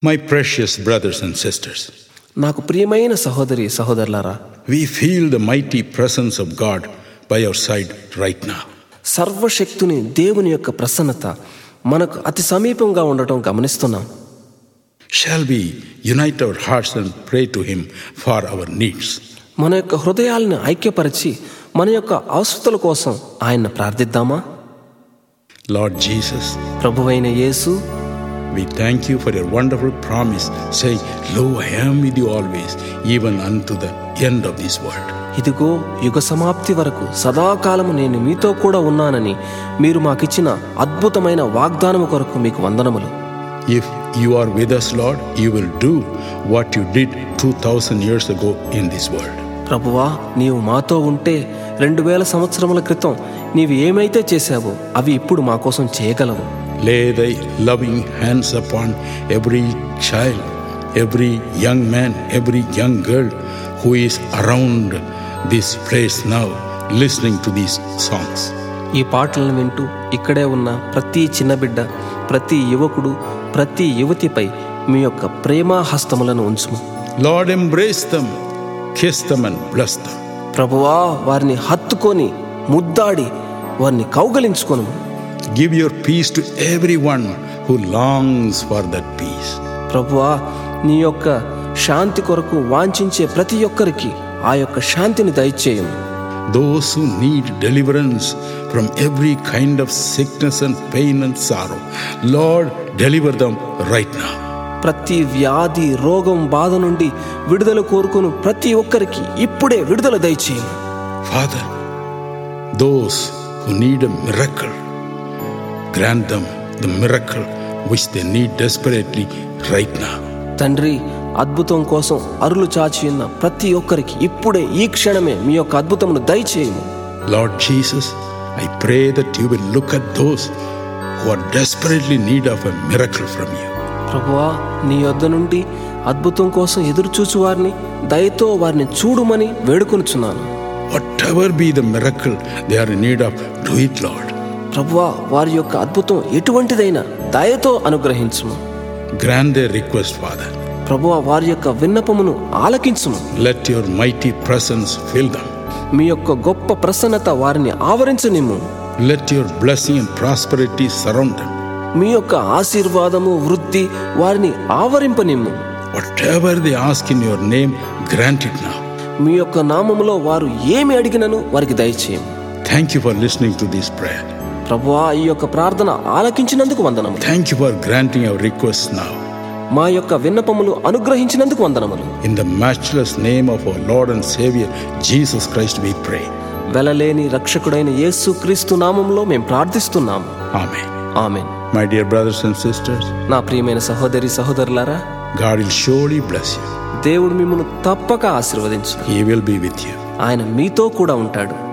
My precious brothers and sisters, నాకు ప్రియమైన సహోదరి సహోదరులారా we feel the mighty presence of God by our side right now. సర్వశక్తుని దేవుని యొక్క ప్రసన్నత మనకు అతి సమీపంగా ఉండటం గమనిస్తున్నాం Shall we unite our hearts and pray to Him for our needs? మన యొక్క హృదయాలను ఐక్యపరిచి మన యొక్క అవసరతల కోసం ఆయన్ని ప్రార్థిద్దామా Lord Jesus, ప్రభువైన యేసు we thank you for your wonderful promise, saying, Lo, I am with you always, even unto the end of this world. ఇదిగో యుగ సమాప్తి వరకు సదాకాలము నేను మీతో కూడా ఉన్నానని మీరు మాకిచ్చిన అద్భుతమైన వాగ్దానము కొరకు మీకు వందనములు If you are with us, Lord, you will do what you did 2000 years ago in this world. ప్రభువా నీవు మాతో ఉంటే రెండు వేల సంవత్సరముల క్రితం నీవు ఏమైతే చేశావో అవి ఇప్పుడు మా కోసం చేయగలవు Lay thy loving hands upon every child, every young man, every young girl who is around this place now listening to these songs. ఈ పాటలను వింటూ ఇక్కడే ఉన్న ప్రతి చిన్న బిడ్డ ప్రతి యువకుడు ప్రతి యువతిపై మీ యొక్క ప్రేమా హస్తములను ఉంచుము Lord, embrace them, kiss them, and bless them. ప్రభువా వారిని హత్తుకొని ముద్దాడి వారిని కౌగలించుకొను Give your peace to everyone who longs for that peace. ప్రభువా నీ యొక్క శాంతి కొరకు వాంఛించే ప్రతి ఒక్కరికి ఆ యొక్క శాంతిని దయచేయము Those who need deliverance from every kind of sickness and pain and sorrow, Lord, deliver them right now. ప్రతి వ్యాధి రోగం బాధ నుండి విడుదల కోరుకుని ప్రతి ఒక్కరికి ఇప్పుడే విడుదల దయచేయము Father, those who need a miracle, grant them the miracle which they need desperately right now. తండ్రి అద్భుతం కోసం అరులు చాచి ఉన్న ప్రతి ఒక్కరికి ఇప్పుడే ఈ క్షణమే మీ యొక్క అద్భుతమును దయచేయము Lord Jesus, I pray that you will look at those who are desperately in need of a miracle from you. ప్రభువా నీ యొద్ద నుండి అద్భుతం కోసం ఎదురు చూచు వారిని దయతో వారిని చూడుమని వేడుకొనుచున్నాను Whatever be the miracle they are in need of, do it, Lord. ప్రభువా వారి యొక్క అద్భుతం ఎటువంటిదైనా దయతో అనుగ్రహించుము Grant their request, Father. ప్రభువా వారి యొక్క విన్నపమును ఆలకించుము Let your mighty presence fill them. మీ యొక్క గొప్ప ప్రసన్నత వారిని ఆవరించనిమ్ము Let your blessing and prosperity surround them. మీ యొక్క ఆశీర్వాదము వృద్ధి వారిని ఆవరింపనిమ్ము Whatever they ask in your name, grant it now. మీ యొక్క నామములో వారు ఏమి అడిగినను వారికి దయచేయము Thank you for listening to this prayer. ప్రభువా ఈ యొక్క ప్రార్థన ఆలకించినందుకు వందనములు Thank you for granting our requests now. మా యొక్క విన్నపములు అనుగ్రహించినందుకు వందనములు In the matchless name of our Lord and Savior, Jesus Christ, we pray. వెలలేని రక్షకుడైన యేసు క్రీస్తు నామంలో మేము ప్రార్థిస్తున్నాము Amen. Amen My dear brothers and sisters, నా ప్రియమైన సహోదరి సహోదరులారా God will surely bless you. దేవుడు మిమ్మల్ని తప్పక ఆశీర్వదించు He will be with you. ఆయన మీతో కూడా ఉంటాడు